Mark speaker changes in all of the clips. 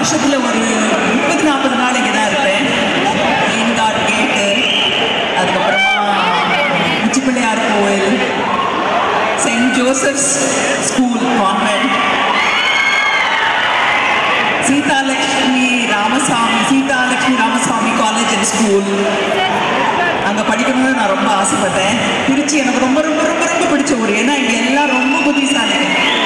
Speaker 1: வருஷத்துல ஒரு முப்பது நாற்பது நாள் இங்கே தான் இருப்பேன் மெயின்காட் கேட்டு அதுக்கப்புறமா உச்சிப்பிள்ளையார் கோவில் Saint Joseph's school convent Seethalakshmi Ramasamy Seethalakshmi Ramasamy college and school அங்கே படிக்கணும்னு நான் ரொம்ப ஆசைப்பட்டேன் திருச்சி எனக்கு ரொம்ப ரொம்ப ரொம்ப ரொம்ப பிடிச்ச ஊர் ஏன்னா இங்கே எல்லாம் ரொம்ப புத்திசாலிங்க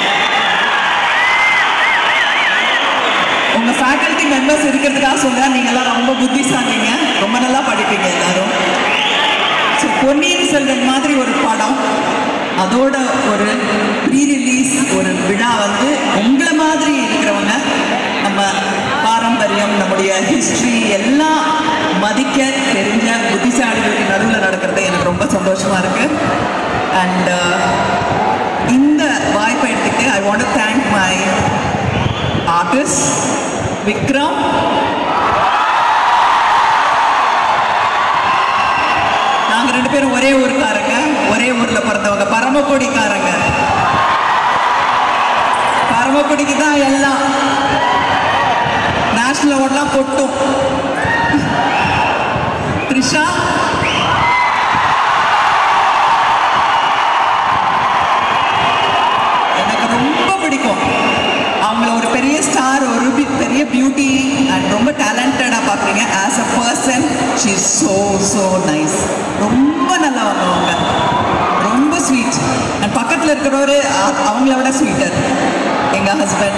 Speaker 1: உங்க ஃபேக்கல்டி மெம்பர்ஸ் இருக்கிறதுக்காக சொல்ல நீங்கெல்லாம் ரொம்ப புத்திசாலிங்க ரொம்ப நல்லா படிப்பீங்க எல்லாரும் ஸோ பொன்னியின் செல்வன் மாதிரி ஒரு படம் அதோட ஒரு ப்ரீ ரிலீஸ் ஒரு விழா வந்து உங்களை மாதிரி இருக்கிறவங்க நம்ம பாரம்பரியம் நம்முடைய ஹிஸ்ட்ரி எல்லாம் மதிக்க தெரிஞ்ச புத்திசாலிகளுக்கு நடுவில் நடக்கிறது எனக்கு ரொம்ப சந்தோஷமா இருக்கு அண்ட் இந்த வாய்ப்பை எடுத்துக்கிட்டு I want thank my artist Vikram நாங்க ரெண்டு பேரும் ஒரே ஊருக்காரங்க ஒரே ஊர்ல பிறந்தவங்க பரமக்குடிக்காரங்க பரமக்குடிக்கு தான் எல்லாம் நேஷனல் அவார்ட்லாம் கொட்டும் த்ரிஷா எனக்கு ரொம்ப பிடிக்கும் அவங்கள ஒரு பெரிய ஸ்டார் ஒரு பி- பெரிய பியூட்டி அண்ட் ரொம்ப டேலண்டடாக பார்க்குறீங்க as a person she so so nice ரொம்ப நல்லவங்க அவங்க ரொம்ப ஸ்வீட் அண்ட் பக்கத்தில் இருக்கிறவரு அ- அவங்கள விட ஸ்வீட்டர் எங்கள் ஹஸ்பண்ட்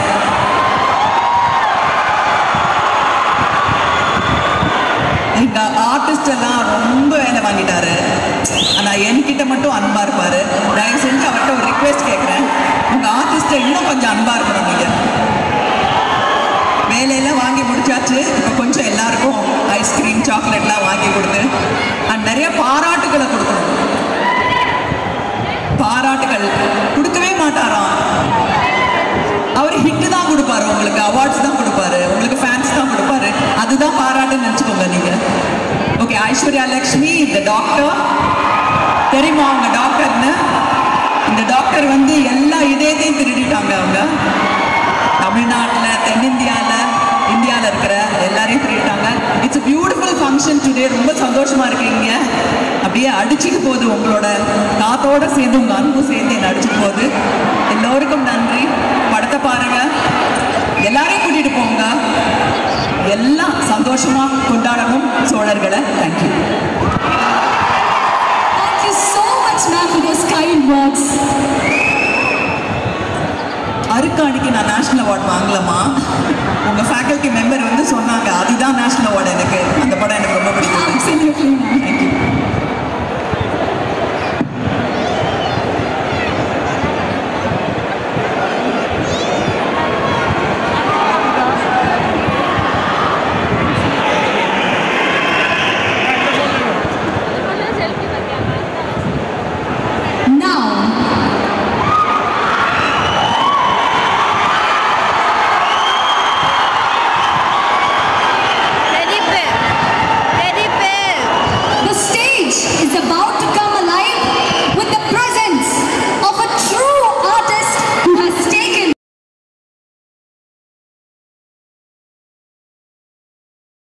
Speaker 1: எங்க ஆர்டிஸ்ட் எல்லாம் ரொம்ப வேலை வாங்கிட்டாரு ஆனா என்கிட்ட மட்டும் அன்பா இருப்பாரு தயவு செஞ்சு அவர்கிட்ட ஒரு ரிக்வெஸ்ட் கேட்குறேன் உங்க ஆர்டிஸ்ட்டை இன்னும் கொஞ்சம் அன்பா இருக்கணும் நீங்க வேலையெல்லாம் வாங்கி முடிச்சாச்சு இப்போ கொஞ்சம் எல்லாருக்கும் ஐஸ்கிரீம் சாக்லேட்லாம் வாங்கி கொடுத்து அண்ட் நிறைய பாராட்டுகளை கொடுக்கணும் பாராட்டுகள் கொடுக்கவே மாட்டாராம் அவர் ஹிட் தான் கொடுப்பாரு உங்களுக்கு அவார்ட்ஸ் தான் கொடுப்பாரு உங்களுக்கு ஃபேன்ஸ் தான் கொடுப்பாரு அதுதான் பாராட்டுன்னு நினச்சிக்கோங்க நீங்க ஓகே ஐஸ்வர்யா லக்ஷ்மி இந்த டாக்டர் தெரியுமா அவங்க டாக்டர்னு இந்த டாக்டர் வந்து எல்லா இதயத்தையும் திருடிட்டாங்க அவங்க தமிழ்நாட்டில் தென்னிந்தியாவில் இந்தியாவில் இருக்கிற எல்லாரையும் திருடிட்டாங்க இட்ஸ் பியூட்டிஃபுல் ஃபங்க்ஷன் டுடே ரொம்ப சந்தோஷமா இருக்கீங்க அப்படியே அடிச்சுட்டு போகுது உங்களோட காத்தோட சேர்ந்து உங்க அன்பு சேர்ந்து என்ன அடிச்சுட்டு போகுது எல்லோருக்கும் நன்றி படத்தை பாருங்க எல்லாரையும் கூட்டிட்டு போங்க எல்லாம் சந்தோஷமா கொண்டாடணும் சோழர்களை thank you
Speaker 2: Thank you so much, ma'am, for those kind words.
Speaker 1: அருக்காணிக்கு நான் நேஷனல் அவார்ட் வாங்கலாமா உங்க ஃபேக்கல்டி மெம்பர் வந்து சொன்னாங்க